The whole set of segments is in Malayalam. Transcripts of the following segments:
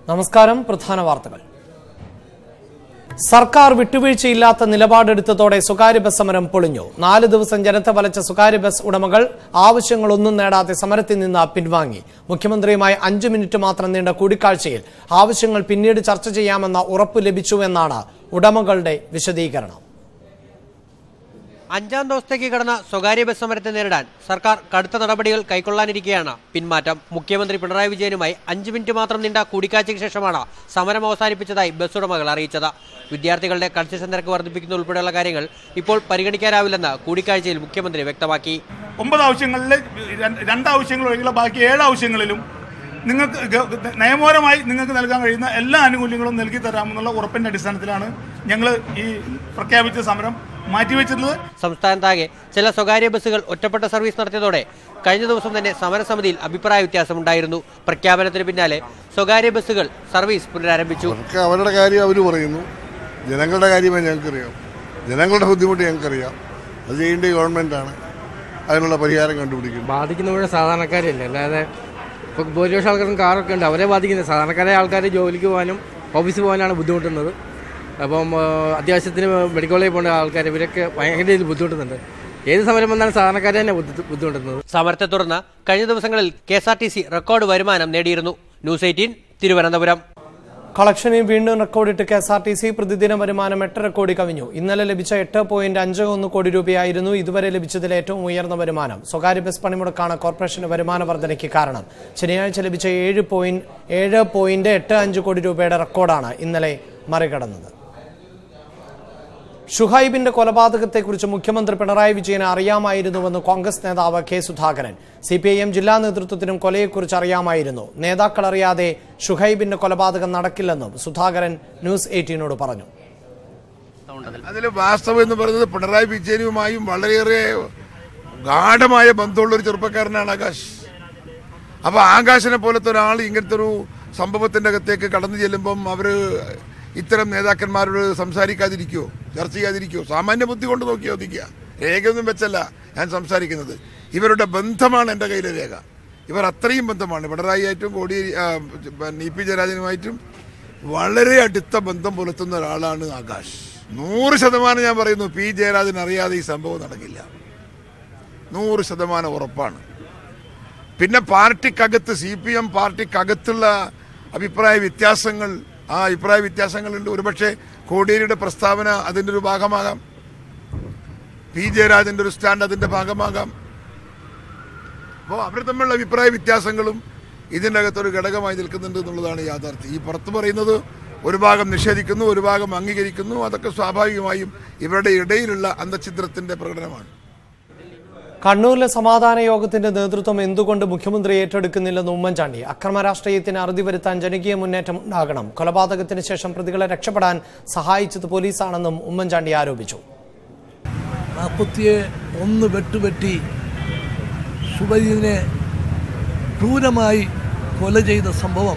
നമസ്കാരം പ്രധാന വാർത്തകൾ സർക്കാർ വിട്ടുവീഴ്ചയില്ലാത്ത നിലപാടെടുത്തതോടെ സ്വകാര്യ ബസ് സമരം പൊളിഞ്ഞു നാല് ദിവസം ജനത്തെ വലച്ച സ്വകാര്യ ബസ് ഉടമകൾ ആവശ്യങ്ങളൊന്നും നേടാതെ സമരത്തിൽ നിന്ന് പിൻവാങ്ങി മുഖ്യമന്ത്രിയുമായി അഞ്ചു മിനിറ്റ് മാത്രം നീണ്ട കൂടിക്കാഴ്ചയിൽ ആവശ്യങ്ങൾ പിന്നീട് ചർച്ച ചെയ്യാമെന്ന ഉറപ്പ് ലഭിച്ചുവെന്നാണ് ഉടമകളുടെ വിശദീകരണം അഞ്ചാം ദിവസത്തേക്ക് കടന്ന സ്വകാര്യ ബസ് സമരത്തെ നേരിടാൻ സർക്കാർ കടുത്ത നടപടികൾ കൈക്കൊള്ളാനിരിക്കെയാണ് പിന്മാറ്റം മുഖ്യമന്ത്രി പിണറായി വിജയനുമായി അഞ്ച് മിനിറ്റ് മാത്രം നീണ്ട കൂടിക്കാഴ്ചയ്ക്ക് ശേഷമാണ് സമരം അവസാനിപ്പിച്ചതായി ബസ് ഉടമകൾ അറിയിച്ചത് വിദ്യാർത്ഥികളുടെ കൺസെഷൻ നിരക്ക് വർദ്ധിപ്പിക്കുന്ന ഉൾപ്പെടെയുള്ള കാര്യങ്ങൾ ഇപ്പോൾ പരിഗണിക്കാനാവില്ലെന്ന് കൂടിക്കാഴ്ചയിൽ മുഖ്യമന്ത്രി വ്യക്തമാക്കി ഒമ്പത് ആവശ്യങ്ങളിൽ രണ്ട് രണ്ട് ആവശ്യങ്ങൾ ഒഴികെയുള്ള ബാക്കി ഏഴ് ആവശ്യങ്ങളിലും നിങ്ങൾക്ക് ഗ- നിയമപരമായി നിങ്ങൾക്ക് നൽകാൻ കഴിയുന്ന എല്ലാ ആനുകൂല്യങ്ങളും നൽകി തരാമെന്നുള്ള ഉറപ്പിന്റെ അടിസ്ഥാനത്തിലാണ് ഞങ്ങൾ ഈ പ്രഖ്യാപിച്ച സമരം മാറ്റിവെച്ചിട്ടുള്ളത് സംസ്ഥാനത്താകെ ചില സ്വകാര്യ ബസ്സുകൾ ഒറ്റപ്പെട്ട സർവീസ് നടത്തിയതോടെ കഴിഞ്ഞ ദിവസം തന്നെ സമരസമിതിയിൽ അഭിപ്രായ വ്യത്യാസമുണ്ടായിരുന്നു പ്രഖ്യാപനത്തിന് പിന്നാലെ സ്വകാര്യ ബസ്സുകൾ സർവീസ് പുനരാരംഭിച്ചു അവർക്ക് അവരുടെ കാര്യം അവർ പറയുന്നു ജനങ്ങളുടെ കാര്യമേ ഞങ്ങൾക്കറിയാം ജനങ്ങളുടെ ബുദ്ധിമുട്ട് ഞങ്ങൾക്കറിയാം അത് ചെയ്യേണ്ട ഈ ഗവൺമെൻറ്റാണ് അതിനുള്ള പരിഹാരം കണ്ടുപിടിക്കും ബാധിക്കുന്ന മുഴുവൻ സാധാരണക്കാരല്ലേ അല്ലാതെ ഇപ്പോൾ ഭൂരിപക്ഷം ആൾക്കാരും കാറൊക്കെ ഉണ്ട് അവരെ ബാധിക്കുന്നത് സാധാരണക്കാരായ ആൾക്കാർ ജോലിക്ക് പോകാനും ഓഫീസിൽ പോകാനാണ് ബുദ്ധിമുട്ടുന്നത് അപ്പം ആ, അത്യാവശ്യത്തിന് മെഡിക്കൽ കോളേജിൽ പോകേണ്ട ആൾക്കാർ ഇവരൊക്കെ ഭയങ്കര രീതിയിൽ ബുദ്ധിമുട്ടുന്നുണ്ട് ഏത് സമരം വന്നാലും സാധാരണക്കാരെ തന്നെ ബുദ്ധി- ബുദ്ധിമുട്ടുന്നത് സമരത്തെ തുടർന്ന് കഴിഞ്ഞ ദിവസങ്ങളിൽ K S R T C record വരുമാനം നേടിയിരുന്നു ന്യൂസ് എയ്റ്റീൻ തിരുവനന്തപുരം കളക്ഷനിൽ വീണ്ടും റെക്കോർഡിട്ട് K S R T C പ്രതിദിന വരുമാനം എട്ടര കോടി കവിഞ്ഞു ഇന്നലെ ലഭിച്ച എട്ട് പോയിന്റ് അഞ്ച് ഒന്ന് കോടി രൂപയായിരുന്നു ഇതുവരെ ലഭിച്ചതിലെ ഏറ്റവും ഉയർന്ന വരുമാനം സ്വകാര്യ ബസ് പണിമുടക്കാണ് കോർപ്പറേഷന് വരുമാന വർധനയ്ക്ക് കാരണം ശനിയാഴ്ച ലഭിച്ച ഏഴ് പോയിന്റ് ഏഴ് പോയിന്റ് എട്ട് അഞ്ച് കോടി രൂപയുടെ റെക്കോർഡാണ് ഇന്നലെ മറികടന്നത് ഷുഹൈബിന്റെ കൊലപാതകത്തെക്കുറിച്ച് മുഖ്യമന്ത്രി പിണറായി വിജയന് അറിയാമായിരുന്നുവെന്ന് കോൺഗ്രസ് നേതാവ് K Sudhakaran C P I M ജില്ലാ നേതൃത്വത്തിനും കൊലയെക്കുറിച്ച് അറിയാമായിരുന്നു നേതാക്കൾ അറിയാതെ ഷുഹൈബിന്റെ കൊലപാതകം നടക്കില്ലെന്നും സുധാകരൻ ന്യൂസ് എയ്റ്റീനോട് പറഞ്ഞു അതിൽ വാസ്തവം എന്ന് പറയുന്നത് പിണറായി വിജയനുമായും വളരെയേറെ ഗാഠമായ ബന്ധമുള്ള ഒരു ചെറുപ്പക്കാരനാണ് ആകാശ് അപ്പൊ ആകാശിനെ പോലത്തെ ഒരാൾ ഇങ്ങനത്തെ ഒരു സംഭവത്തിന്റെ അകത്തേക്ക് കടന്നു ചെല്ലുമ്പം അവര് ഇത്തരം നേതാക്കന്മാരോട് സംസാരിക്കാതിരിക്കുവോ ചർച്ച ചെയ്യാതിരിക്കുവോ സാമാന്യ ബുദ്ധി കൊണ്ട് നോക്കിയോ ഒതുക്കുക രേഖയൊന്നും വെച്ചല്ല ഞാൻ സംസാരിക്കുന്നത് ഇവരുടെ ബന്ധമാണ് എൻ്റെ കയ്യിലെ രേഖ ഇവർ അത്രയും ബന്ധമാണ് പിണറായി ആയിട്ടും കോടിയേരി ആ, പിന്നെ ഇ പി ജയരാജനുമായിട്ടും വളരെ അടുത്ത ബന്ധം പുലർത്തുന്ന ഒരാളാണ് ആകാശ് നൂറ് ശതമാനം ഞാൻ പറയുന്നു പി ജയരാജൻ അറിയാതെ ഈ സംഭവം നടക്കില്ല നൂറ് ശതമാനം ഉറപ്പാണ് പിന്നെ പാർട്ടിക്കകത്ത് സി പി എം പാർട്ടിക്കകത്തുള്ള അഭിപ്രായ വ്യത്യാസങ്ങൾ ആ അഭിപ്രായ വ്യത്യാസങ്ങളുണ്ട് ഒരുപക്ഷെ കോടിയേരിയുടെ പ്രസ്താവന അതിൻ്റെ ഒരു ഭാഗമാകാം പി ജയരാജന്റെ ഒരു സ്റ്റാൻഡ് അതിന്റെ ഭാഗമാകാം അപ്പോൾ അവർ തമ്മിലുള്ള അഭിപ്രായ വ്യത്യാസങ്ങളും ഇതിൻ്റെ അകത്തൊരു ഘടകമായി നിൽക്കുന്നുണ്ട് എന്നുള്ളതാണ് യാഥാർത്ഥ്യം ഈ പുറത്ത് പറയുന്നത് ഒരു ഭാഗം നിഷേധിക്കുന്നു ഒരു ഭാഗം അംഗീകരിക്കുന്നു അതൊക്കെ സ്വാഭാവികമായും ഇവരുടെ ഇടയിലുള്ള അന്തഛിദ്രത്തിന്റെ പ്രകടനമാണ് കണ്ണൂരിലെ സമാധാന യോഗത്തിന്റെ നേതൃത്വം എന്തുകൊണ്ട് മുഖ്യമന്ത്രി ഏറ്റെടുക്കുന്നില്ലെന്ന് ഉമ്മൻചാണ്ടി അക്രമ രാഷ്ട്രീയത്തിന് അറുതി വരുത്താൻ ജനകീയ മുന്നേറ്റം ഉണ്ടാകണം കൊലപാതകത്തിന് ശേഷം പ്രതികളെ രക്ഷപ്പെടാൻ സഹായിച്ചത് പോലീസാണെന്നും ഉമ്മൻചാണ്ടി ആരോപിച്ചു നാൽപ്പത്തിയെ ഒന്ന് വെട്ടുവെട്ടി സുബൈദിനെ ക്രൂരമായി കൊല ചെയ്ത സംഭവം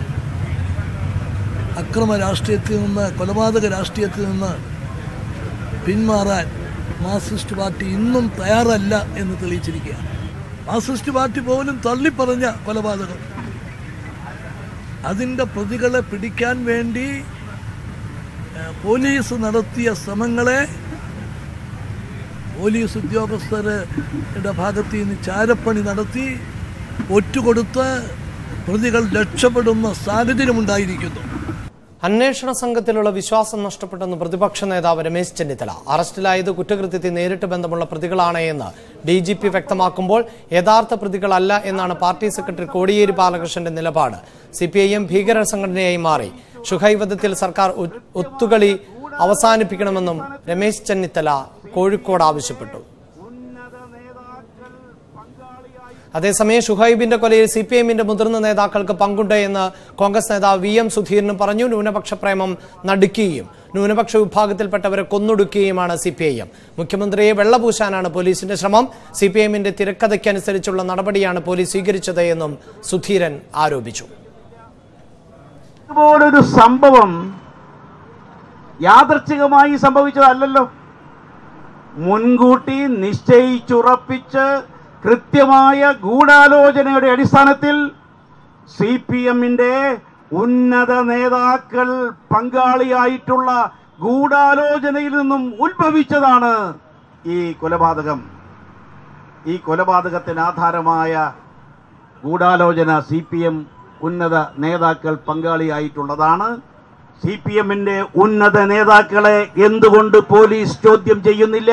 അക്രമ രാഷ്ട്രീയത്തിൽ നിന്ന് കൊലപാതക രാഷ്ട്രീയത്തിൽ നിന്ന് പിന്മാറാൻ മാർക്സിസ്റ്റ് പാർട്ടി ഇന്നും തയ്യാറല്ല എന്ന് തെളിയിച്ചിരിക്കുകയാണ് മാർക്സിസ്റ്റ് പാർട്ടി പോലും തള്ളിപ്പറഞ്ഞ കൊലപാതകം അതിൻ്റെ പ്രതികളെ പിടിക്കാൻ വേണ്ടി ഏഹ്, പോലീസ് നടത്തിയ ശ്രമങ്ങളെ പോലീസ് ഉദ്യോഗസ്ഥരുടെ ഭാഗത്ത് നിന്ന് ചാരപ്പണി നടത്തി ഒറ്റുകൊടുത്ത് പ്രതികൾ രക്ഷപ്പെടുന്ന സാഹചര്യമുണ്ടായിരിക്കുന്നു അന്വേഷണ സംഘത്തിലുള്ള വിശ്വാസം നഷ്ടപ്പെട്ടെന്ന് പ്രതിപക്ഷ നേതാവ് രമേശ് ചെന്നിത്തല അറസ്റ്റിലായത് കുറ്റകൃത്യത്തിൽ നേരിട്ട് ബന്ധമുള്ള പ്രതികളാണ് എന്ന് ഡി ജി പി വ്യക്തമാക്കുമ്പോൾ യഥാർത്ഥ പ്രതികളല്ല എന്നാണ് പാർട്ടി സെക്രട്ടറി കോടിയേരി ബാലകൃഷ്ണന്റെ നിലപാട് സി പി ഐ എം ഭീകര സംഘടനയായി മാറി ഷുഹൈ വധത്തിൽ സർക്കാർ ഒ- ഒത്തുകളി അവസാനിപ്പിക്കണമെന്നും രമേശ് ചെന്നിത്തല കോഴിക്കോട് ആവശ്യപ്പെട്ടു അതേസമയം ഷുഹൈബിന്റെ കൊലയിൽ സി പി എമ്മിന്റെ മുതിർന്ന നേതാക്കൾക്ക് പങ്കുണ്ട് എന്ന് കോൺഗ്രസ് നേതാവ് വി എം സുധീരനും പറഞ്ഞു ന്യൂനപക്ഷ പ്രേമം നടുക്കുകയും ന്യൂനപക്ഷ വിഭാഗത്തിൽപ്പെട്ടവരെ കൊന്നൊടുക്കുകയുമാണ് സി പി ഐ എം മുഖ്യമന്ത്രിയെ വെള്ളപൂശാനാണ് പോലീസിന്റെ ശ്രമം സി പി എമ്മിന്റെ തിരക്കഥയ്ക്കനുസരിച്ചുള്ള നടപടിയാണ് പോലീസ് സ്വീകരിച്ചത് എന്നും സുധീരൻ ആരോപിച്ചു ഇതുപോലൊരു സംഭവം യാദർച്ഛികമായി സംഭവിച്ചതല്ലല്ലോ മുൻകൂട്ടി നിശ്ചയിച്ചുറപ്പിച്ച് കൃത്യമായ ഗൂഢാലോചനയുടെ അടിസ്ഥാനത്തിൽ സി പി എമ്മിന്റെ ഉന്നത നേതാക്കൾ പങ്കാളിയായിട്ടുള്ള ഗൂഢാലോചനയിൽ നിന്നും ഉത്ഭവിച്ചതാണ് ഈ കൊലപാതകം ഈ കൊലപാതകത്തിന് ആധാരമായ ഗൂഢാലോചന സി പി എം ഉന്നത നേതാക്കൾ പങ്കാളിയായിട്ടുള്ളതാണ് സി പി എമ്മിന്റെ ഉന്നത നേതാക്കളെ എന്തുകൊണ്ട് പോലീസ് ചോദ്യം ചെയ്യുന്നില്ല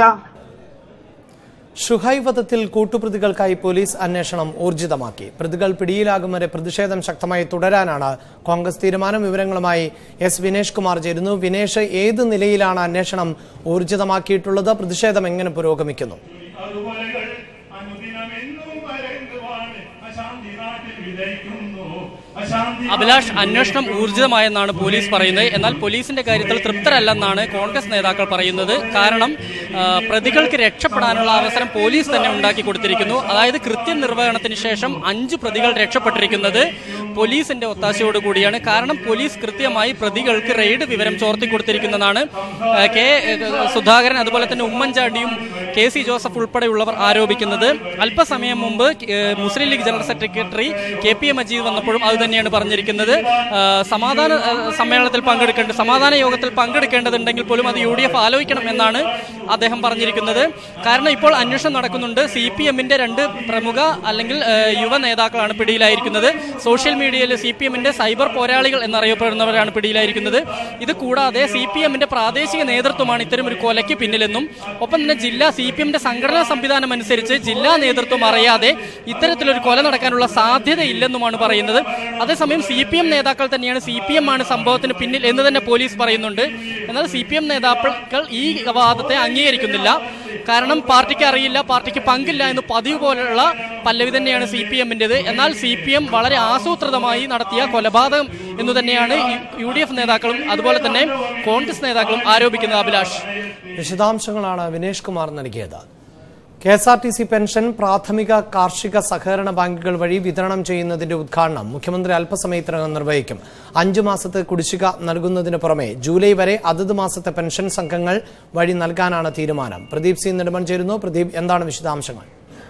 ഷുഹൈബ് വധത്തിൽ കൂട്ടുപ്രതികൾക്കായി പോലീസ് അന്വേഷണം ഊർജിതമാക്കി പ്രതികൾ പിടിയിലാകും വരെ പ്രതിഷേധം ശക്തമായി തുടരാനാണ് കോൺഗ്രസ് തീരുമാനം വിവരങ്ങളുമായി എസ് വിനേഷ് കുമാർ ചേരുന്നു വിനേഷ് ഏത് നിലയിലാണ് അന്വേഷണം ഊർജിതമാക്കിയിട്ടുള്ളത് പ്രതിഷേധം എങ്ങനെ പുരോഗമിക്കുന്നു അതുപോലെകൾ അനുദിനമെന്നും പരന്നുവാണ് അശാന്തി നാട്ടിൽ വിതയ്ക്കുന്നു അശാന്തി അഭിലാഷ് അന്വേഷണം ഊർജിതമായെന്നാണ് പോലീസ് പറയുന്നത് എന്നാൽ പോലീസിന്റെ കാര്യത്തിൽ തൃപ്തരല്ലെന്നാണ് കോൺഗ്രസ് നേതാക്കൾ പറയുന്നത് കാരണം ആ, പ്രതികൾക്ക് രക്ഷപ്പെടാനുള്ള അവസരം പോലീസ് തന്നെ ഉണ്ടാക്കി കൊടുത്തിരിക്കുന്നു അതായത് കൃത്യനിർവഹണത്തിന് ശേഷം അഞ്ച് പ്രതികൾ രക്ഷപ്പെട്ടിരിക്കുന്നത് പോലീസിന്റെ ഒത്താശയോട് കൂടിയാണ് കാരണം പോലീസ് കൃത്യമായി പ്രതികൾക്ക് റെയ്ഡ് വിവരം ചോർത്തി കൊടുത്തിരിക്കുന്നതാണ് ആ, കെ ഏ, സുധാകരൻ അതുപോലെ തന്നെ ഉമ്മൻചാണ്ടിയും കെ സി ജോസഫ് ഉൾപ്പെടെയുള്ളവർ ആരോപിക്കുന്നത് അല്പസമയം മുമ്പ് ഏ, Muslim League general secretary K P A Majeed വന്നപ്പോഴും അത് തന്നെയാണ് പറഞ്ഞിരിക്കുന്നത് ആ, സമാധാന ആ, സമ്മേളനത്തിൽ പങ്കെടുക്കേണ്ട സമാധാന യോഗത്തിൽ പങ്കെടുക്കേണ്ടതുണ്ടെങ്കിൽ പോലും അത് യു ഡി എഫ് ആലോചിക്കണം എന്നാണ് അദ്ദേഹം പറഞ്ഞിരിക്കുന്നത് കാരണം ഇപ്പോൾ അന്വേഷണം നടക്കുന്നുണ്ട് സി പി എമ്മിന്റെ രണ്ട് പ്രമുഖ അല്ലെങ്കിൽ ആ, യുവ നേതാക്കളാണ് പിടിയിലായിരിക്കുന്നത് സോഷ്യൽ മീഡിയയിൽ സി പി എമ്മിന്റെ സൈബർ പോരാളികൾ എന്നറിയപ്പെടുന്നവരാണ് പിടിയിലായിരിക്കുന്നത് ഇത് കൂടാതെ സി പി എമ്മിന്റെ പ്രാദേശിക നേതൃത്വമാണ് ഇത്തരം ഒരു കൊലയ്ക്ക് പിന്നിലെന്നും ഒപ്പം തന്നെ ജില്ലാ സി പി എമ്മിന്റെ സംഘടനാ സംവിധാനം അനുസരിച്ച് ജില്ലാ നേതൃത്വം അറിയാതെ ഇത്തരത്തിലൊരു കൊല നടക്കാനുള്ള സാധ്യതയില്ലെന്നുമാണ് പറയുന്നത് അതേസമയം സി പി എം നേതാക്കൾ തന്നെയാണ് സി പി എം ആണ് സംഭവത്തിന് പിന്നിൽ എന്ന് തന്നെ പോലീസ് പറയുന്നുണ്ട് എന്നാൽ സി പി എം നേതാക്കൾ ഈ വാദത്തെ അംഗീകരിക്കുന്നില്ല കാരണം പാർട്ടിക്ക് അറിയില്ല പാർട്ടിക്ക് പങ്കില്ല എന്ന് പതിവ് പോലുള്ള പല്ലവി തന്നെയാണ് സി പി എമ്മിൻ്റെത് എന്നാൽ സി പി എം വളരെ ആസൂത്രിതമായി നടത്തിയ കൊലപാതകം എന്ന് തന്നെയാണ് യു ഡി എഫ് നേതാക്കളും അതുപോലെ തന്നെ കോൺഗ്രസ് നേതാക്കളും ആരോപിക്കുന്നത് അഭിലാഷ് വിശദാംശങ്ങളാണ് വിനേഷ് കുമാർ നൽകിയത് K S R T C pension പ്രാഥമിക കാർഷിക സഹകരണ ബാങ്കുകൾ വഴി വിതരണം ചെയ്യുന്നതിന്റെ ഉദ്ഘാടനം മുഖ്യമന്ത്രി അല്പസമയത്തിനകം നിർവഹിക്കും അഞ്ചു മാസത്തെ കുടിശ്ശിക നൽകുന്നതിന് പുറമെ ജൂലൈ വരെ അതത് മാസത്തെ പെൻഷൻ സംഘങ്ങൾ വഴി നൽകാനാണ് തീരുമാനം പ്രദീപ് സി നെടുമൺ ചേരുന്നു പ്രദീപ് എന്താണ് വിശദാംശങ്ങൾ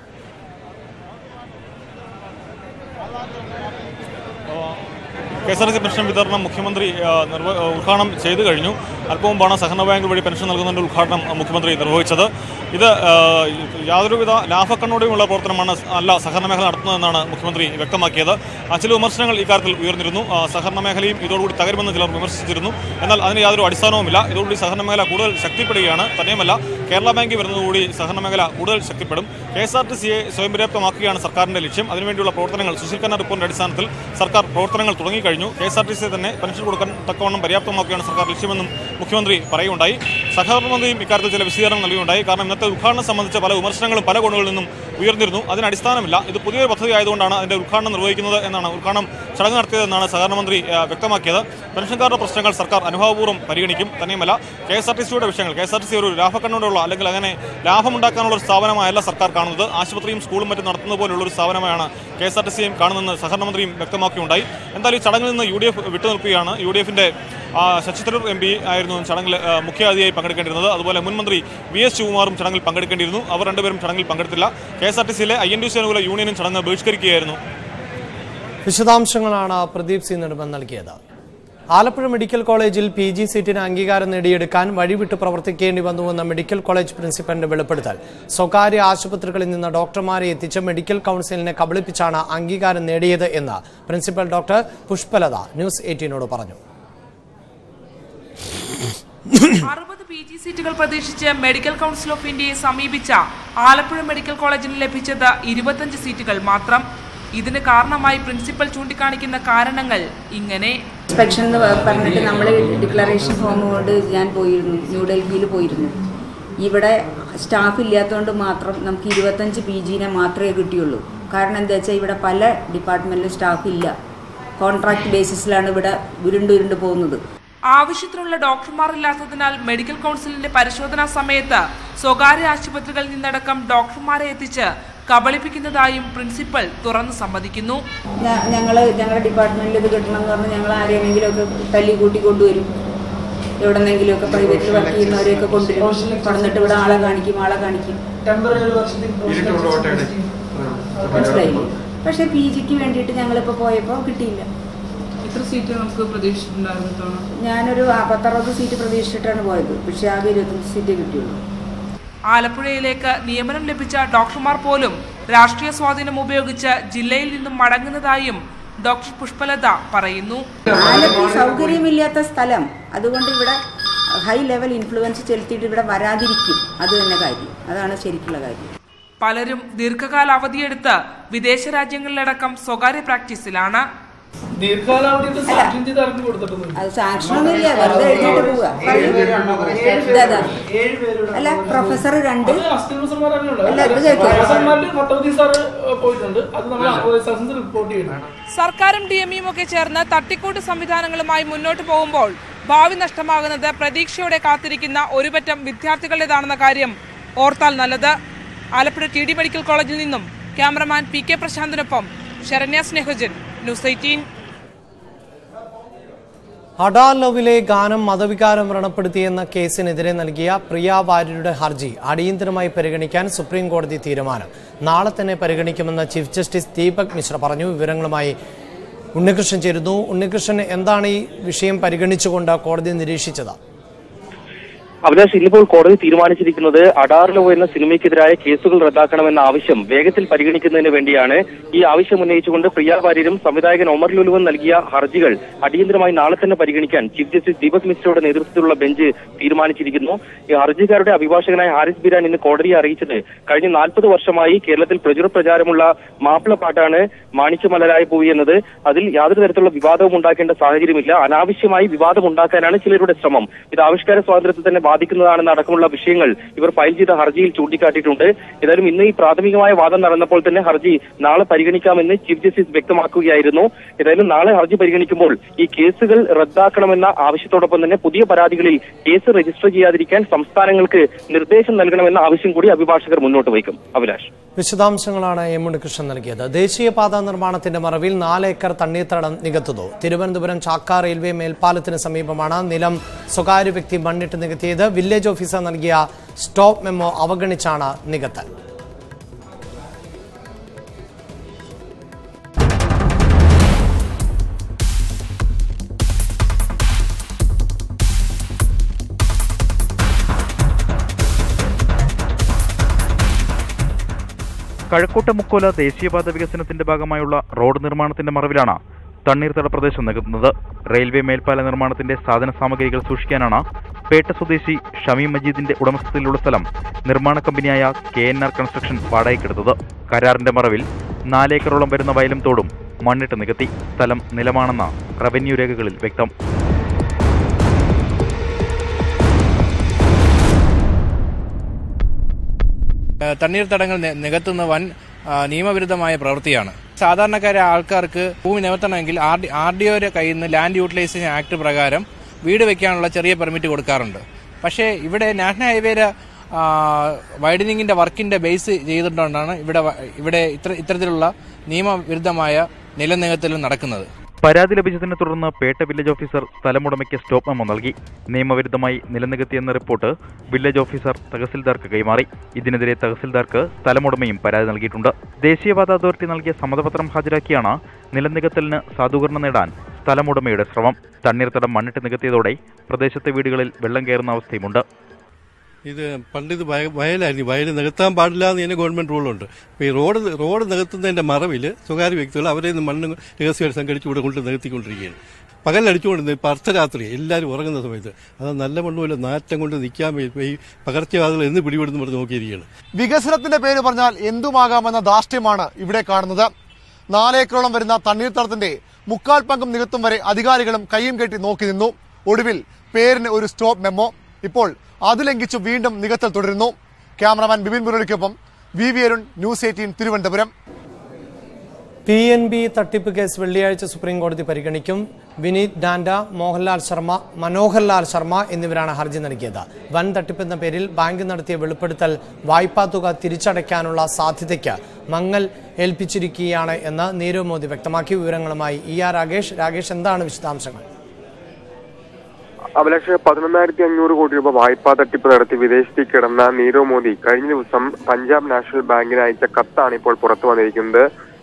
K S R T C pension വിതരണം മുഖ്യമന്ത്രി ആ, നിർവ- ആ, ഉദ്ഘാടനം ചെയ്തു കഴിഞ്ഞു അല്പം മുമ്പാണ് സഹകരണ ബാങ്ക് വഴി പെൻഷൻ നൽകുന്നതിന്റെ ഉദ്ഘാടനം ആ, മുഖ്യമന്ത്രി നിർവഹിച്ചത് ഇത് ആ, യാതൊരുവിധ ലാഭക്കണ്ണോടെയുമുള്ള പ്രവർത്തനമാണ് സ് അല്ല സഹകരണ മേഖല നടത്തുന്നതെന്നാണ് മുഖ്യമന്ത്രി വ്യക്തമാക്കിയത് ആ, ചില വിമർശനങ്ങൾ ഇക്കാര്യത്തിൽ ഉയർന്നിരുന്നു ആ, സഹകരണ മേഖലയും ഇതോടുകൂടി തകരുമെന്ന് ചിലർ വിമർശിച്ചിരുന്നു എന്നാൽ അതിന് യാതൊരു അടിസ്ഥാനവുമില്ല ഇതോടുകൂടി സഹകരണ മേഖല കൂടുതൽ ശക്തിപ്പെടുകയാണ് തന്നെയുമല്ല കേരള ബാങ്കിൽ വരുന്നതോടുകൂടി സഹകരണ മേഖല കൂടുതൽ ശക്തിപ്പെടും കെ എസ് ആർ ടി സിയെ സ്വയം പര്യാപ്തമാക്കുകയാണ് സർക്കാരിന്റെ ലക്ഷ്യം അതിനുവേണ്ടിയുള്ള പ്രവർത്തനങ്ങൾ സുശീൽ ഖന്ന റിപ്പോർട്ടിന്റെ അടിസ്ഥാനത്തിൽ സർക്കാർ പ്രവർത്തനങ്ങൾ തുടങ്ങിക്കഴിഞ്ഞു കെ എസ് ആർ ടി സിയെ തന്നെ പെൻഷൻ കൊടുക്കാൻ തക്കവണ്ണം പര്യാപ്തമാക്കുകയാണ് സർക്കാർ ലക്ഷ്യമെന്നും മുഖ്യമന്ത്രി പറയുകയുണ്ടായി സഹകരണ മന്ത്രിയും ഇക്കാര്യത്തിൽ ചില വിശദീകരണം നൽകുകയുണ്ടായി കാരണം ഇന്നത്തെ ഉദ്ഘാടനം സംബന്ധിച്ച പല വിമർശനങ്ങളും പല കോണുകളിൽ നിന്നും ഉയർന്നിരുന്നു അതിന് അടിസ്ഥാനമില്ല ഇത് പുതിയൊരു പദ്ധതി ആയതുകൊണ്ടാണ് അതിന്റെ ഉദ്ഘാടനം നിർവഹിക്കുന്നത് എന്നാണ് ഉദ്ഘാടനം ചടങ്ങ് നടത്തിയതെന്നാണ് സഹകരണ മന്ത്രി ആ, വ്യക്തമാക്കിയത് പെൻഷൻകാരുടെ പ്രശ്നങ്ങൾ സർക്കാർ അനുഭാവപൂർവ്വം പരിഗണിക്കും തന്നെയുമല്ല കെ എസ് ആർ ടി സിയുടെ വിഷയങ്ങൾ K S R T C ഒരു ലാഭക്കണ്ണോടുള്ള അല്ലെങ്കിൽ അങ്ങനെ ലാഭമുണ്ടാക്കാനുള്ള ഒരു സ്ഥാപനമായല്ല സർക്കാർ കാണുന്നത് ആശുപത്രിയും സ്കൂളും മറ്റും നടത്തുന്നത് പോലുള്ള ഒരു സ്ഥാപനമായാണ് കെ എസ് ആർ ടി സിയും കാണുന്നതെന്ന് സഹകരണ മന്ത്രിയും വ്യക്തമാക്കിയുണ്ടായി എന്തായാലും ഈ ചടങ്ങിൽ നിന്ന് യു ഡി എഫ് വിട്ടുനിൽക്കുകയാണ് യു ഡി എഫിന്റെ ശശി തരൂർ എം പി ആയിരുന്നു ചടങ്ങിൽ ആ, മുഖ്യാതിഥിയായി പങ്കെടുക്കേണ്ടിരുന്നത് അതുപോലെ മുൻ മന്ത്രി വി എസ് ശിവകുമാറും ചടങ്ങിൽ പങ്കെടുക്കേണ്ടിയിരുന്നു അവർ രണ്ടുപേരും ചടങ്ങിൽ പങ്കെടുത്തില്ല കെ എസ് ആർ ടി സിയിലെ ഐ എൻ ഡി സി അനുകൂല യൂണിയനും ചടങ്ങ് ബഹിഷ്കരിക്കുകയായിരുന്നു വിശദാംശങ്ങളാണ് പ്രദീപ് സി നെടുമൻ നൽകിയത് ആലപ്പുഴ മെഡിക്കൽ കോളേജിൽ പി ജി സീറ്റിന് അംഗീകാരം നേടിയെടുക്കാൻ വഴിവിട്ട് പ്രവർത്തിക്കേണ്ടി വന്നുവെന്ന മെഡിക്കൽ കോളേജ് പ്രിൻസിപ്പലിന്റെ വെളിപ്പെടുത്തൽ സ്വകാര്യ ആശുപത്രികളിൽ നിന്ന് ഡോക്ടർമാരെ എത്തിച്ച് മെഡിക്കൽ കൌൺസിലിനെ കബളിപ്പിച്ചാണ് അംഗീകാരം നേടിയത് എന്ന് പ്രിൻസിപ്പൽ ഡോക്ടർ പുഷ്പലത ന്യൂസ് എയ്റ്റീനോട് പറഞ്ഞു അറുപത് പി ജി സീറ്റുകൾ പ്രതീക്ഷിച്ച് മെഡിക്കൽ കൗൺസിൽ ഓഫ് ഇന്ത്യയെ സമീപിച്ച ആലപ്പുഴ മെഡിക്കൽ കോളേജിന് ലഭിച്ചത് ഇരുപത്തഞ്ച് സീറ്റുകൾ മാത്രം ഇതിന് കാരണമായി പ്രിൻസിപ്പൽ ചൂണ്ടിക്കാണിക്കുന്ന കാരണങ്ങൾ ഇങ്ങനെ ഇൻസ്പെക്ഷൻ എന്ന് പ- പറഞ്ഞിട്ട് നമ്മൾ ഡിക്ലറേഷൻ ഫോം കൊണ്ട് ഞാൻ പോയിരുന്നു ന്യൂഡൽഹിയിൽ പോയിരുന്നു ഇവിടെ സ്റ്റാഫ് ഇല്ലാത്തതുകൊണ്ട് മാത്രം നമുക്ക് ഇരുപത്തഞ്ച് പി ജിനെ മാത്രമേ കിട്ടിയുള്ളൂ കാരണം എന്താ വെച്ചാൽ ഇവിടെ പല ഡിപ്പാർട്ട്മെൻറ്റിലും സ്റ്റാഫ് ഇല്ല കോൺട്രാക്ട് ബേസിസിലാണ് ഇവിടെ ഉരുണ്ടുരുണ്ട് പോകുന്നത് ആവശ്യത്തിനുള്ള ഡോക്ടർമാർ ഇല്ലാത്തതിനാൽ മെഡിക്കൽ കൗൺസിലിന്റെ പരിശോധനാ സമയത്ത് സ്വകാര്യ ആശുപത്രികളിൽ നിന്നടക്കം ഡോക്ടർമാരെ എത്തിച്ച് കബളിപ്പിക്കുന്നതായും പ്രിൻസിപ്പൽ തുറന്നു സമ്മതിക്കുന്നു ഞങ്ങൾ ഞങ്ങളുടെ ഡിപ്പാർട്ട്മെൻറ്റിൽ ഇത് കിട്ടണം എന്ന് പറഞ്ഞ് ഞങ്ങൾ ആരെയെങ്കിലുമൊക്കെ തല്ലി കൂട്ടി കൊണ്ടുവരും എവിടെന്നെങ്കിലുമൊക്കെ പ്രൈവറ്റിൽ വർക്ക് ചെയ്യുന്നവരെയൊക്കെ കൊണ്ടുവരും കൊണ്ടുവന്നിട്ട് ഇവിടെ ആളെ കാണിക്കും ആളെ കാണിക്കും മനസ്സിലായില്ലേ പക്ഷെ പി ജിക്ക് വേണ്ടിയിട്ട് ഞങ്ങളിപ്പോൾ പോയപ്പോൾ കിട്ടിയില്ല എത്ര സീറ്റ് നമുക്ക് പ്രതീക്ഷിച്ചിട്ടുണ്ടായിരുന്നു തവണ ഞാനൊരു പത്തറുപത് സീറ്റ് പ്രതീക്ഷിച്ചിട്ടാണ് പോയത് പക്ഷേ ആകെ ഇരുപത്തഞ്ച് സീറ്റേ കിട്ടിയുള്ളൂ ആലപ്പുഴയിലേക്ക് നിയമനം ലഭിച്ച ഡോക്ടർമാർ പോലും രാഷ്ട്രീയ സ്വാധീനം ഉപയോഗിച്ച് ജില്ലയിൽ നിന്നും മടങ്ങുന്നതായും ഡോക്ടർ പുഷ്പലത പറയുന്നു ആലപ്പുഴ സൗകര്യമില്ലാത്ത സ്ഥലം അതുകൊണ്ട് ഇവിടെ ഹൈ ലെവൽ ഇൻഫ്ലുവൻസ് ചെലുത്തിയിട്ട് ഇവിടെ വരാതിരിക്കും അത് തന്നെ കാര്യം അതാണ് ശരിക്കുള്ള കാര്യം പലരും ദീർഘകാല അവധിയെടുത്ത് വിദേശ രാജ്യങ്ങളിലടക്കം സ്വകാര്യ പ്രാക്ടീസിലാണ് ദീർഘകാലാവധിയുടെ സാക്ഷ്യം ചെയ്ത് ഇറക്കി കൊടുത്തിട്ടുണ്ട് അത് സാങ്ഷനൊന്നും ഇല്ല വെറുതെ എഴുതിയിട്ട് പോവുക പറയൂ. ഇതാ, ഇതാ. അല്ല പ്രൊഫസർ രണ്ട് അല്ല ഇത് കേൾക്കാം പ്രൊഫസർമാരിൽ ഭട്ടവതി സാറ് പോയിട്ടുണ്ട് അത് നമ്മൾ സയൻസ് റിപ്പോർട്ട് ചെയ്യണം സർക്കാരും ഡി എം ഒക്കെ ചേർന്ന് തട്ടിക്കൂട്ട് സംവിധാനങ്ങളുമായി മുന്നോട്ട് പോകുമ്പോൾ ഭാവി നഷ്ടമാകുന്നത് പ്രതീക്ഷയോടെ കാത്തിരിക്കുന്ന ഒരുപറ്റം വിദ്യാർത്ഥികളുടേതാണെന്ന കാര്യം ഓർത്താൽ നല്ലത് ആലപ്പുഴ ടി ഡി മെഡിക്കൽ കോളേജിൽ നിന്നും ക്യാമറമാൻ പി കെ പ്രശാന്തിനൊപ്പം ശരണ്യ സ്നേഹജൻ ന്യൂസ് എയ്റ്റീൻ അഡാലവിലെ ഗാനം മതവികാരം വ്രണപ്പെടുത്തിയെന്ന കേസിനെതിരെ നൽകിയ പ്രിയ വാര്യരുടെ ഹർജി അടിയന്തരമായി പരിഗണിക്കാൻ സുപ്രീം കോടതി തീരുമാനം നാളെ തന്നെ പരിഗണിക്കുമെന്ന് ചീഫ് ജസ്റ്റിസ് ദീപക് മിശ്ര പറഞ്ഞു വിവരങ്ങളുമായി ഉണ്ണികൃഷ്ണൻ ചേരുന്നു ഉണ്ണികൃഷ്ണൻ എന്താണ് ഈ വിഷയം പരിഗണിച്ചുകൊണ്ട് കോടതി നിരീക്ഷിച്ചത് അഭിലാഷ് ഇന്നിപ്പോൾ കോടതി തീരുമാനിച്ചിരിക്കുന്നത് അഡാറിലോ എന്ന സിനിമയ്ക്കെതിരായ കേസുകൾ റദ്ദാക്കണമെന്ന ആവശ്യം വേഗത്തിൽ പരിഗണിക്കുന്നതിന് വേണ്ടിയാണ് ഈ ആവശ്യം ഉന്നയിച്ചുകൊണ്ട് പ്രിയ വാര്യരും സംവിധായകൻ ഒമർ ലുലുവും നൽകിയ ഹർജികൾ അടിയന്തരമായി നാളെ തന്നെ പരിഗണിക്കാൻ ചീഫ് ജസ്റ്റിസ് ദീപക് മിശ്രയുടെ നേതൃത്വത്തിലുള്ള ബെഞ്ച് തീരുമാനിച്ചിരിക്കുന്നു ഈ ഹർജിക്കാരുടെ അഭിഭാഷകനായ ഹാരിസ് ബിരാൻ ഇന്ന് കോടതിയെ അറിയിച്ചത് കഴിഞ്ഞ നാൽപ്പത് വർഷമായി കേരളത്തിൽ പ്രചുര പ്രചാരമുള്ള മാപ്പിള പാട്ടാണ് മാണിക്യമലരായ പൂവി എന്നത് അതിൽ യാതൊരു തരത്തിലുള്ള വിവാദവും ഉണ്ടാക്കേണ്ട സാഹചര്യമില്ല അനാവശ്യമായി വിവാദം ഉണ്ടാക്കാനാണ് ചിലരുടെ ശ്രമം ഇത് ആവിഷ്കാര സ്വാതന്ത്ര്യത്തെ തന്നെ ബാധിക്കുന്നതാണെന്ന് അടക്കമുള്ള വിഷയങ്ങൾ ഇവർ ഫയൽ ചെയ്ത ഹർജിയിൽ ചൂണ്ടിക്കാട്ടിയിട്ടുണ്ട് ഏതായാലും ഇന്ന് ഈ പ്രാഥമികമായ വാദം നടന്നപ്പോൾ തന്നെ ഹർജി നാളെ പരിഗണിക്കാമെന്ന് ചീഫ് ജസ്റ്റിസ് വ്യക്തമാക്കുകയായിരുന്നു ഏതായാലും നാളെ ഹർജി പരിഗണിക്കുമ്പോൾ ഈ കേസുകൾ റദ്ദാക്കണമെന്ന ആവശ്യത്തോടൊപ്പം തന്നെ പുതിയ പരാതികളിൽ കേസ് രജിസ്റ്റർ ചെയ്യാതിരിക്കാൻ സംസ്ഥാനങ്ങൾക്ക് നിർദ്ദേശം നൽകണമെന്ന ആവശ്യം കൂടി അഭിഭാഷകർ മുന്നോട്ട് വയ്ക്കും അഭിലാഷ് വിശദാംശങ്ങളാണ് എം ഉണ്ണികൃഷ്ണൻ നൽകിയത് ദേശീയപാത നിർമ്മാണത്തിന്റെ മറവിൽ നാല് ഏക്കർ തണ്ണീർത്തടം നികത്തുന്നു തിരുവനന്തപുരം ചാക്ക റെയിൽവേ മേൽപ്പാലത്തിന് സമീപമാണ് നിലം സ്വകാര്യ വ്യക്തി മണ്ണിട്ട് നികത്തിയത് വില്ലേജ് ഓഫീസർ നൽകിയ സ്റ്റോപ്പ് മെമ്മോ അവഗണിച്ചാണ് നികത്തൽ കഴക്കൂട്ടമുക്കോല ദേശീയപാത വികസനത്തിന്റെ ഭാഗമായുള്ള റോഡ് നിർമ്മാണത്തിന്റെ മറവിലാണ് തണ്ണീർത്തട പ്രദേശം നികത്തുന്നത് റെയിൽവേ മേൽപ്പാല നിർമ്മാണത്തിന്റെ സാധന സാമഗ്രികൾ സൂക്ഷിക്കാനാണ് പേട്ട സ്വദേശി ഷമീം മജീദിന്റെ ഉടമസ്ഥതയിലുള്ള സ്ഥലം നിർമ്മാണ കമ്പനിയായ കെ എൻ ആർ കൺസ്ട്രക്ഷൻ വാടകയ്ക്കെടുത്തത് കരാറിന്റെ മറവിൽ നാലേക്കറോളം വരുന്ന വയലും തോടും മണ്ണിട്ട് നികത്തി സ്ഥലം നിലമാണെന്ന റവന്യൂ രേഖകളിൽ വ്യക്തം ഏഹ് തണ്ണീർത്തടങ്ങൾ നി- നികത്തുന്ന വൻ ആ, നിയമവിരുദ്ധമായ പ്രവൃത്തിയാണ് സാധാരണക്കാരായ ആൾക്കാർക്ക് ഭൂമി നികത്തണമെങ്കിൽ ആർ ഡി ആർ ഡി ഒയുടെ കയ്യിൽ നിന്ന് ലാൻഡ് യൂട്ടിലൈസേഷൻ ആക്ട് പ്രകാരം വീട് വെക്കാനുള്ള ചെറിയ പെർമിറ്റ് കൊടുക്കാറുണ്ട് പക്ഷേ ഇവിടെ നാഷണൽ ഹൈവേയിലെ വൈഡനിങ്ങിന്റെ വർക്കിന്റെ ബേസ് ചെയ്തിട്ടുകൊണ്ടാണ് ഇവിടെ വ- ഇവിടെ ഇത്ര ഇത്തരത്തിലുള്ള നിയമവിരുദ്ധമായ നിലനികത്തലും നടക്കുന്നത് പരാതി ലഭിച്ചതിനെ തുടർന്ന് പേട്ട വില്ലേജ് ഓഫീസർ സ്ഥലമുടമയ്ക്ക് സ്റ്റോപ്പ് മെമ്മോ നൽകി നിയമവിരുദ്ധമായി നിലനികത്തിയെന്ന റിപ്പോർട്ട് വില്ലേജ് ഓഫീസർ തഹസിൽദാർക്ക് കൈമാറി ഇതിനെതിരെ തഹസിൽദാർക്ക് സ്ഥലമുടമയും പരാതി നൽകിയിട്ടുണ്ട് ദേശീയപാത അതോറിറ്റി നൽകിയ സമ്മതപത്രം ഹാജരാക്കിയാണ് നിലനികത്തലിന് സാധൂകരണം നേടാൻ സ്ഥലമുടമയുടെ ശ്രമം തണ്ണീർത്തടം മണ്ണിട്ട് നികത്തിയതോടെ പ്രദേശത്തെ വീടുകളിൽ വെള്ളം കയറുന്ന അവസ്ഥയുമുണ്ട് ഇത് പണ്ട് ഇത് വയ- വയലായിരുന്നു വയൽ നികത്താൻ പാടില്ല എന്ന് തന്നെ ഗവൺമെന്റ് റൂളുണ്ട് അപ്പോൾ ഈ റോഡ് റോഡ് നികത്തുന്നതിന്റെ മറവിൽ സ്വകാര്യ വ്യക്തികൾ അവരെ നിന്ന് മണ്ണ് രഹസ്യമായിട്ട് സംഘടിച്ച് ഇവിടെ കൊണ്ട് നികത്തിക്കൊണ്ടിരിക്കുകയാണ് പകലടിച്ചുകൊണ്ടിരുന്നത് ഇപ്പം അർദ്ധരാത്രി എല്ലാവരും ഉറങ്ങുന്ന സമയത്ത് അത് നല്ല മണ്ണുമില്ല നാറ്റം കൊണ്ട് നിൽക്കാൻ വയ്യ. ഈ പകർച്ചവാദികൾ എന്ന് പിടിപെടുന്നു പറഞ്ഞ് നോക്കിയിരിക്കുകയാണ് വികസനത്തിന്റെ പേര് പറഞ്ഞാൽ എന്തുമാകാമെന്ന ധാർഷ്ട്യമാണ് ഇവിടെ കാണുന്നത് നാലേക്കറോളം വരുന്ന തണ്ണീർത്തടത്തിന്റെ മുക്കാൽ പങ്കും നികത്തും വരെ അധികാരികളും കൈയും കെട്ടി നോക്കി നിന്നു ഒടുവിൽ പേരിന് ഒരു സ്റ്റോപ്പ് മെമ്മോ ഇപ്പോൾ അത് ലംഘിച്ചു വീണ്ടും നികത്തൽ തുടരുന്നു ക്യാമറാമാൻ ബിപിൻ മുരളിക്കൊപ്പം V V Arun news eighteen Thiruvananthapuram P N B തട്ടിപ്പ് കേസ് വെള്ളിയാഴ്ച സുപ്രീം കോടതി പരിഗണിക്കും വിനീത് ഡാൻഡ മോഹൻലാൽ ശർമ്മ മനോഹർലാൽ ശർമ്മ എന്നിവരാണ് ഹർജി നൽകിയത് വൻ തട്ടിപ്പെന്ന പേരിൽ ബാങ്ക് നടത്തിയ വെളിപ്പെടുത്തൽ വായ്പാ തുക തിരിച്ചടയ്ക്കാനുള്ള സാധ്യതയ്ക്ക് മങ്ങൽ ഏൽപ്പിച്ചിരിക്കുകയാണ് എന്ന് നീരവ് മോദി വ്യക്തമാക്കി വിവരങ്ങളുമായി ഇ ആർ രാകേഷ് രാകേഷ് എന്താണ് വിശദാംശങ്ങൾ അഭിലാഷ് പതിനൊന്നായിരത്തി അഞ്ഞൂറ് കോടി രൂപ വായ്പാ തട്ടിപ്പ് നടത്തി വിദേശത്തേക്ക് കിടന്ന നീരവ് മോദി കഴിഞ്ഞ ദിവസം പഞ്ചാബ് നാഷണൽ ബാങ്കിന് അയച്ച കത്താണ് ഇപ്പോൾ പുറത്തു വന്നിരിക്കുന്നത്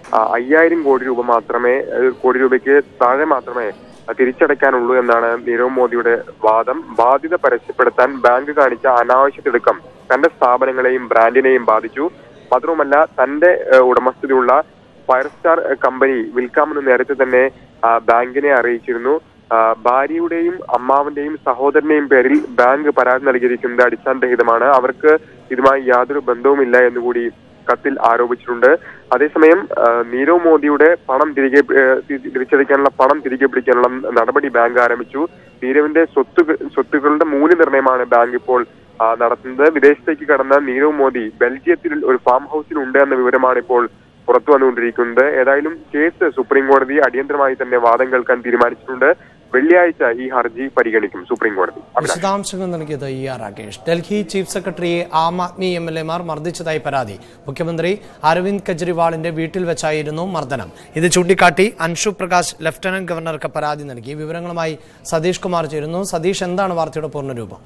ആ, അയ്യായിരം കോടി രൂപ മാത്രമേ ഏഹ്, കോടി രൂപയ്ക്ക് താഴെ മാത്രമേ തിരിച്ചടയ്ക്കാനുള്ളൂ എന്നാണ് നീരവ് മോദിയുടെ വാദം ബാധ്യത പരസ്യപ്പെടുത്താൻ ബാങ്ക് കാണിച്ച അനാവശ്യ തിടുക്കം തന്റെ സ്ഥാപനങ്ങളെയും ബ്രാൻഡിനെയും ബാധിച്ചു മാത്രവുമല്ല തന്റെ ഏഹ്, ഉടമസ്ഥതയുള്ള ഫയർ സ്റ്റാർ ഏഹ്, കമ്പനി വിൽക്കാമെന്ന് നേരത്തെ തന്നെ ആ, ബാങ്കിനെ അറിയിച്ചിരുന്നു ആ, ഭാര്യയുടെയും അമ്മാവന്റെയും സഹോദരന്റെയും പേരിൽ ബാങ്ക് പരാതി നൽകിയിരിക്കുന്നത് അടിസ്ഥാനരഹിതമാണ് അവർക്ക് ഇതുമായി യാതൊരു ബന്ധവുമില്ല എന്നുകൂടി കത്തിൽ ആരോപിച്ചിട്ടുണ്ട് അതേസമയം ആ, നീരവ് മോദിയുടെ പണം തിരികെ ഏ, തി- തിരിച്ചടയ്ക്കാനുള്ള പണം തിരികെ പിടിക്കാനുള്ള നടപടി ബാങ്ക് ആരംഭിച്ചു നീരവിന്റെ സ്വത്ത് സ്വത്തുക്കളുടെ മൂല്യനിർണ്ണയമാണ് ബാങ്ക് ഇപ്പോൾ ആ, നടത്തുന്നത് വിദേശത്തേക്ക് കടന്ന നീരവ് മോദി ബെൽജിയത്തിൽ ഒരു ഫാം ഹൗസിൽ ഉണ്ട് എന്ന വിവരമാണ് ഇപ്പോൾ പുറത്തു വന്നുകൊണ്ടിരിക്കുന്നത് ഏതായാലും കേസ് സുപ്രീം കോടതി അടിയന്തരമായി തന്നെ വാദം കേൾക്കാൻ തീരുമാനിച്ചിട്ടുണ്ട് വെള്ളിയാഴ്ച ഈ ഹർജി പരിഗണിക്കും സുപ്രീം കോടതി അഭിലാഷ്. വിശദാംശങ്ങൾ നൽകിയത് E R Rakesh Delhi chief സെക്രട്ടറിയെ ആം ആദ്മി എം എൽ എമാർ മർദ്ദിച്ചതായി പരാതി മുഖ്യമന്ത്രി അരവിന്ദ് കെജ്രിവാളിന്റെ വീട്ടിൽ വെച്ചായിരുന്നു മർദ്ദനം ഇത് ചൂണ്ടിക്കാട്ടി അൻഷു പ്രകാശ് ലഫ്റ്റനന്റ് ഗവർണർക്ക് പരാതി നൽകി വിവരങ്ങളുമായി സതീഷ് കുമാർ ചേരുന്നു സതീഷ് എന്താണ് വാർത്തയുടെ പൂർണ്ണരൂപം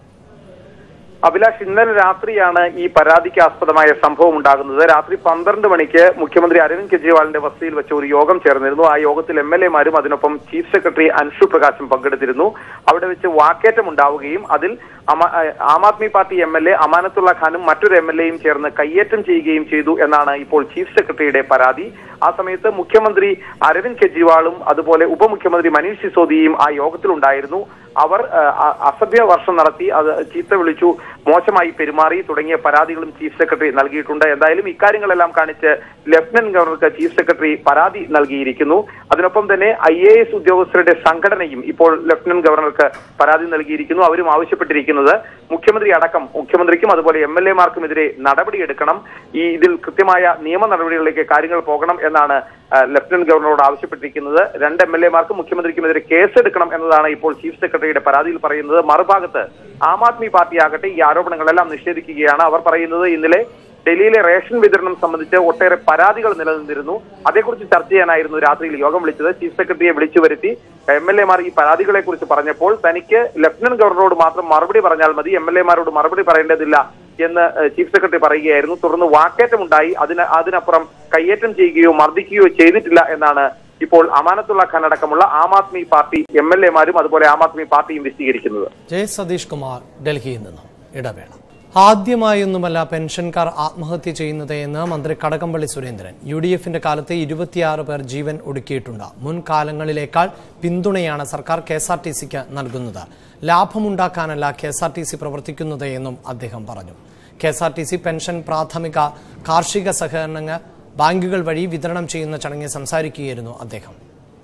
അഭിലാഷ് ഇന്നലെ രാത്രിയാണ് ഈ പരാതിക്ക് ആസ്പദമായ സംഭവം ഉണ്ടാകുന്നത് രാത്രി പന്ത്രണ്ട് മണിക്ക് മുഖ്യമന്ത്രി അരവിന്ദ് കെജ്രിവാളിന്റെ വസതിയിൽ വെച്ച് ഒരു യോഗം ചേർന്നിരുന്നു ആ യോഗത്തിൽ എം എൽ എമാരും അതിനൊപ്പം ചീഫ് സെക്രട്ടറി അൻഷു പ്രകാശും പങ്കെടുത്തിരുന്നു അവിടെ വെച്ച് വാക്കേറ്റം ഉണ്ടാവുകയും അതിൽ അമ- ആ- Aam Aadmi party M L A Amanatullah ഖാനും മറ്റൊരു എം എൽ എയും ചേർന്ന് കയ്യേറ്റം ചെയ്യുകയും ചെയ്തു എന്നാണ് ഇപ്പോൾ ചീഫ് സെക്രട്ടറിയുടെ പരാതി ആ സമയത്ത് മുഖ്യമന്ത്രി അരവിന്ദ് കെജ്രിവാളും അതുപോലെ ഉപമുഖ്യമന്ത്രി മനീഷ് സിസോദിയും ആ യോഗത്തിലുണ്ടായിരുന്നു അവർ ആ, അ- അസഭ്യ വർഷം നടത്തി അത് ചീത്ത വിളിച്ചു മോശമായി പെരുമാറി തുടങ്ങിയ പരാതികളും ചീഫ് സെക്രട്ടറി നൽകിയിട്ടുണ്ട് എന്തായാലും ഇക്കാര്യങ്ങളെല്ലാം കാണിച്ച് ലഫ്റ്റനന്റ് ഗവർണർക്ക് ചീഫ് സെക്രട്ടറി പരാതി നൽകിയിരിക്കുന്നു അതിനൊപ്പം തന്നെ ഐ എ എസ് ഉദ്യോഗസ്ഥരുടെ സംഘടനയും ഇപ്പോൾ ലഫ്റ്റനന്റ് ഗവർണർക്ക് പരാതി നൽകിയിരിക്കുന്നു അവരും ആവശ്യപ്പെട്ടിരിക്കുന്നത് മുഖ്യമന്ത്രി അടക്കം മുഖ്യമന്ത്രിക്കും അതുപോലെ എം എൽ എമാർക്കുമെതിരെ നടപടിയെടുക്കണം ഈ ഇതിൽ കൃത്യമായ നിയമ നടപടികളിലേക്ക് കാര്യങ്ങൾ പോകണം എന്നാണ് ആ, ലഫ്റ്റനന്റ് ഗവർണറോട് ആവശ്യപ്പെട്ടിരിക്കുന്നത് രണ്ട് എം എൽ എമാർക്കും മുഖ്യമന്ത്രിക്കുമെതിരെ കേസെടുക്കണം എന്നതാണ് ഇപ്പോൾ ചീഫ് സെക്രട്ടറിയുടെ പരാതിയിൽ പറയുന്നത് മറുഭാഗത്ത് ആം ആദ്മി പാർട്ടി ആകട്ടെ ഈ ആരോപണങ്ങളെല്ലാം നിഷേധിക്കുകയാണ് അവർ പറയുന്നത് ഇന്നലെ ഡൽഹിയിലെ റേഷൻ വിതരണം സംബന്ധിച്ച് ഒട്ടേറെ പരാതികൾ നിലനിന്നിരുന്നു അതേക്കുറിച്ച് ചർച്ച ചെയ്യാനായിരുന്നു രാത്രിയിൽ യോഗം വിളിച്ചത് ചീഫ് സെക്രട്ടറിയെ വിളിച്ചു വരുത്തി എം എൽ എമാർ ഈ പരാതികളെ കുറിച്ച് പറഞ്ഞപ്പോൾ തനിക്ക് ലഫ്റ്റനന്റ് ഗവർണറോട് മാത്രം മറുപടി പറഞ്ഞാൽ മതി എം എൽ എമാരോട് മറുപടി പറയേണ്ടതില്ല എന്ന് ഏഹ്, ചീഫ് സെക്രട്ടറി പറയുകയായിരുന്നു തുടർന്ന് വാക്കേറ്റമുണ്ടായി അതിന് അതിനപ്പുറം കയ്യേറ്റം ചെയ്യുകയോ മർദ്ദിക്കുകയോ ചെയ്തിട്ടില്ല എന്നാണ് ഇപ്പോൾ അമാനത്തുള്ള ഖാൻ അടക്കമുള്ള Aam Aadmi party M L എമാരും അതുപോലെ ആം ആദ്മി പാർട്ടിയും വിശദീകരിക്കുന്നത് ജെ സതീഷ് കുമാർ ഡൽഹിയിൽ നിന്നും ഇടവേള ആദ്യമായൊന്നുമല്ല പെൻഷൻകാർ ആത്മഹത്യ ചെയ്യുന്നത് എന്ന് മന്ത്രി കടകംപള്ളി സുരേന്ദ്രൻ യു ഡി എഫിന്റെ കാലത്ത് ഇരുപത്തിയാറ് പേർ ജീവൻ ഒടുക്കിയിട്ടുണ്ട് മുൻകാലങ്ങളിലേക്കാൾ പിന്തുണയാണ് സർക്കാർ കെ എസ് ആർ ടി സിക്ക് നൽകുന്നത് ലാഭമുണ്ടാക്കാനല്ല K S R T C പ്രവർത്തിക്കുന്നത് എന്നും അദ്ദേഹം പറഞ്ഞു K S R T C pension പ്രാഥമിക കാർഷിക സഹകരണ ബാങ്കുകൾ വഴി വിതരണം ചെയ്യുന്ന ചടങ്ങിൽ സംസാരിക്കുകയായിരുന്നു അദ്ദേഹം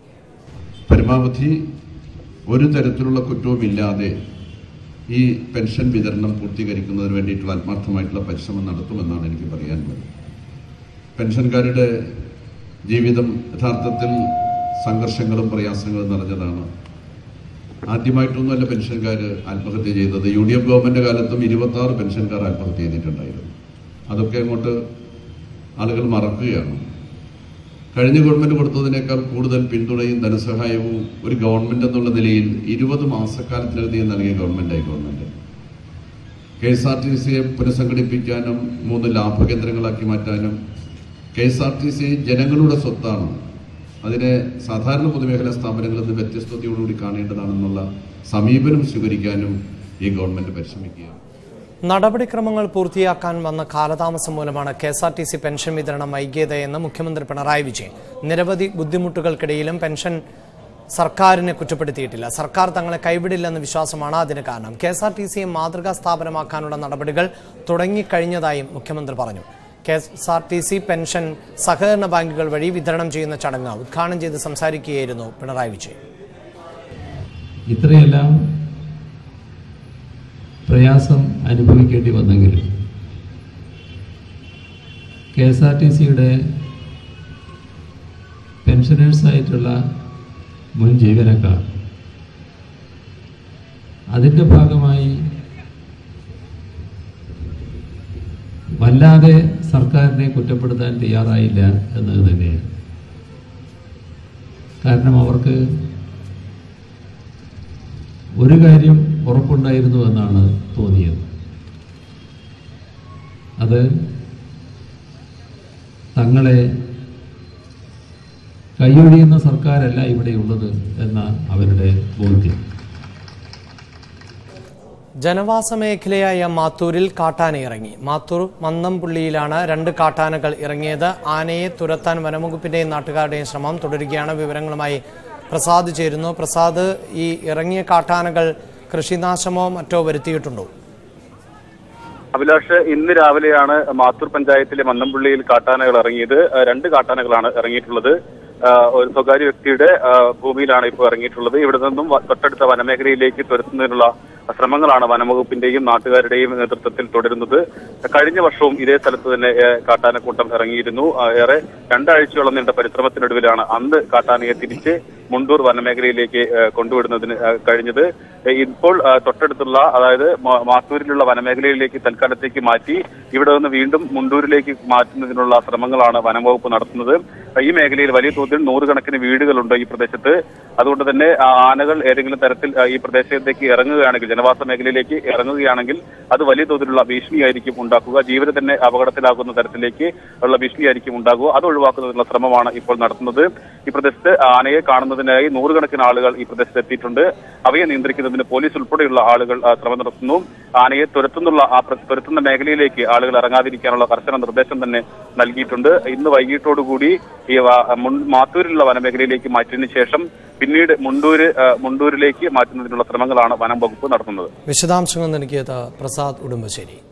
പരമാവധി ഒരു തരത്തിലുള്ള കുറ്റവുമില്ലാതെ ഈ പെൻഷൻ വിതരണം പൂർത്തീകരിക്കുന്നതിന് വേണ്ടിയിട്ടുള്ള ആത്മാർത്ഥമായിട്ടുള്ള പരിശ്രമം നടത്തുമെന്നാണ് എനിക്ക് പറയാനുള്ളത് പെൻഷൻകാരുടെ ജീവിതം യഥാർത്ഥത്തിൽ സംഘർഷങ്ങളും പ്രയാസങ്ങളും നിറഞ്ഞതാണ് ആദ്യമായിട്ടൊന്നുമല്ല പെൻഷൻകാർ ആത്മഹത്യ ചെയ്തത് യു ഡി എഫ് ഗവൺമെന്റ് കാലത്തും ഇരുപത്തി ആറ് പെൻഷൻകാർ ആത്മഹത്യ ചെയ്തിട്ടുണ്ടായിരുന്നു അതൊക്കെ അങ്ങോട്ട് ആളുകൾ മറക്കുകയാണ് കഴിഞ്ഞ ഗവൺമെന്റ് കൊടുത്തതിനേക്കാൾ കൂടുതൽ പിന്തുണയും ധനസഹായവും ഒരു ഗവൺമെന്റ് എന്നുള്ള നിലയിൽ ഇരുപത് മാസക്കാലത്തിനകത്ത് നൽകിയ ഗവൺമെന്റായി government K S R T സിയെ പുനഃസംഘടിപ്പിക്കാനും മൂന്ന് ലാഭകേന്ദ്രങ്ങളാക്കി മാറ്റാനും K S R T C ജനങ്ങളുടെ സ്വത്താണ് അതിനെ സാധാരണ പൊതുമേഖലാ സ്ഥാപനങ്ങളിൽ നിന്ന് വ്യത്യസ്തതയോടുകൂടി കാണേണ്ടതാണെന്നുള്ള സമീപനം സ്വീകരിക്കാനും ഈ ഗവൺമെന്റ് പരിശ്രമിക്കുകയാണ് നടപടിക്രമങ്ങൾ പൂർത്തിയാക്കാൻ വന്ന കാലതാമസം മൂലമാണ് K S R T C pension വിതരണം വൈകിയതെന്ന് മുഖ്യമന്ത്രി പിണറായി വിജയൻ നിരവധി ബുദ്ധിമുട്ടുകൾക്കിടയിലും പെൻഷൻ സർക്കാരിനെ കുറ്റപ്പെടുത്തിയിട്ടില്ല സർക്കാർ തങ്ങളെ കൈവിടില്ലെന്ന വിശ്വാസമാണ് അതിന് കാരണം കെ എസ് ആർ ടി സിയെ മാതൃകാ സ്ഥാപനമാക്കാനുള്ള നടപടികൾ തുടങ്ങിക്കഴിഞ്ഞതായും മുഖ്യമന്ത്രി പറഞ്ഞു K S R T C pension സഹകരണ ബാങ്കുകൾ വഴി വിതരണം ചെയ്യുന്ന ചടങ്ങ് ഉദ്ഘാടനം ചെയ്ത് സംസാരിക്കുകയായിരുന്നു പിണറായി വിജയൻ ഇത്രയെല്ലാം പ്രയാസം അനുഭവിക്കേണ്ടി വന്നെങ്കിലും കെ എസ് ആർ ടി സിയുടെ പെൻഷനേഴ്സായിട്ടുള്ള മുൻ ജീവനക്കാർ അതിൻ്റെ ഭാഗമായി വല്ലാതെ സർക്കാരിനെ കുറ്റപ്പെടുത്താൻ തയ്യാറായില്ല എന്നത് തന്നെയാണ് കാരണം അവർക്ക് ഒരു കാര്യം ഉറപ്പുണ്ടായിരുന്നു എന്നാണ് തോന്നിയത് അത് തങ്ങളെ കൈയൊഴിയുന്ന സർക്കാരല്ല ഇവിടെയുള്ളത് എന്ന അവരുടെ ബോധ്യം ജനവാസ മേഖലയായ മാത്തൂരിൽ കാട്ടാന ഇറങ്ങി മാത്തൂർ മന്നംപുള്ളിയിലാണ് രണ്ട് കാട്ടാനകൾ ഇറങ്ങിയത് ആനയെ തുരത്താൻ വനംവകുപ്പിന്റെയും നാട്ടുകാരുടെയും ശ്രമം തുടരുകയാണ് വിവരങ്ങളുമായി പ്രസാദ് ചേരുന്നു പ്രസാദ് ഈ ഇറങ്ങിയ കാട്ടാനകൾ കൃഷിനാശമോ മറ്റോ വരുത്തിയിട്ടുണ്ടോ അഭിലാഷ് ഇന്ന് രാവിലെയാണ് മാത്തൂർ പഞ്ചായത്തിലെ മന്നംപുള്ളിയിൽ കാട്ടാനകൾ ഇറങ്ങിയത് ആ, രണ്ട് കാട്ടാനകളാണ് ഇറങ്ങിയിട്ടുള്ളത് ആ, ഒരു സ്വകാര്യ വ്യക്തിയുടെ ആ, ഭൂമിയിലാണ് ഇപ്പോൾ ഇറങ്ങിയിട്ടുള്ളത് ഇവിടെ നിന്നും വ- തൊട്ടടുത്ത വനമേഖലയിലേക്ക് തുരത്തുന്നതിനുള്ള ശ്രമങ്ങളാണ് വനംവകുപ്പിന്റെയും നാട്ടുകാരുടെയും നേതൃത്വത്തിൽ തുടരുന്നത് കഴിഞ്ഞ വർഷവും ഇതേ സ്ഥലത്ത് തന്നെ ഏ, കാട്ടാനക്കൂട്ടം ഇറങ്ങിയിരുന്നു ആ, ഏറെ രണ്ടാഴ്ചയോളം നീണ്ട പരിശ്രമത്തിനൊടുവിലാണ് അന്ന് കാട്ടാനയെ തിരിച്ച് മുണ്ടൂർ വനമേഖലയിലേക്ക് ഏ, കൊണ്ടുവിടുന്നതിന് ഏ, കഴിഞ്ഞത് ഏ, ഇപ്പോൾ ആ, തൊട്ടടുത്തുള്ള അതായത് മാ- മാത്തൂരിലുള്ള വനമേഖലയിലേക്ക് തൽക്കാലത്തേക്ക് മാറ്റി ഇവിടെ നിന്ന് വീണ്ടും മുണ്ടൂരിലേക്ക് മാറ്റുന്നതിനുള്ള ശ്രമങ്ങളാണ് വനംവകുപ്പ് നടത്തുന്നത് ഈ മേഖലയിൽ വലിയ തോതിൽ നൂറുകണക്കിന് വീടുകളുണ്ട് ഈ പ്രദേശത്ത് അതുകൊണ്ട് തന്നെ ആ, ആനകൾ ഏതെങ്കിലും തരത്തിൽ ആ, ഈ പ്രദേശത്തേക്ക് ഇറങ്ങുകയാണെങ്കിൽ ജനവാസ മേഖലയിലേക്ക് ഇറങ്ങുകയാണെങ്കിൽ അത് വലിയ തോതിലുള്ള ഭീഷണിയായിരിക്കും ഉണ്ടാക്കുക ജീവന് തന്നെ അപകടത്തിലാകുന്ന തരത്തിലേക്ക് ഉള്ള ഭീഷണിയായിരിക്കും ഉണ്ടാകുക അത് ഒഴിവാക്കുന്നതിനുള്ള ശ്രമമാണ് ഇപ്പോൾ നടത്തുന്നത് ഈ പ്രദേശത്ത് ആനയെ കാണുന്നതിനായി നൂറുകണക്കിന് ആളുകൾ ഈ പ്രദേശത്ത് എത്തിയിട്ടുണ്ട് അവയെ നിയന്ത്രിക്കുന്നതിന് പോലീസ് ഉൾപ്പെടെയുള്ള ആളുകൾ ആ, ശ്രമം നടത്തുന്നു ആനയെ തുരത്തുന്നുള്ള ആ പ്ര- തുരത്തുന്ന മേഖലയിലേക്ക് ആളുകൾ ഇറങ്ങാതിരിക്കാനുള്ള കർശന നിർദ്ദേശം തന്നെ നൽകിയിട്ടുണ്ട് ഇന്ന് വൈകിട്ടോടുകൂടി ഈ വ- മുൻ- മാത്തൂരിലുള്ള വനമേഖലയിലേക്ക് മാറ്റിയതിനു ശേഷം പിന്നീട് മുണ്ടൂര് ആ, മുണ്ടൂരിലേക്ക് മാറ്റുന്നതിനുള്ള ശ്രമങ്ങളാണ് വനം വകുപ്പ് നടത്തുന്നത് വിശദാംശങ്ങൾ നൽകിയത് പ്രസാദ് ഉടുമ്പശ്ശേരി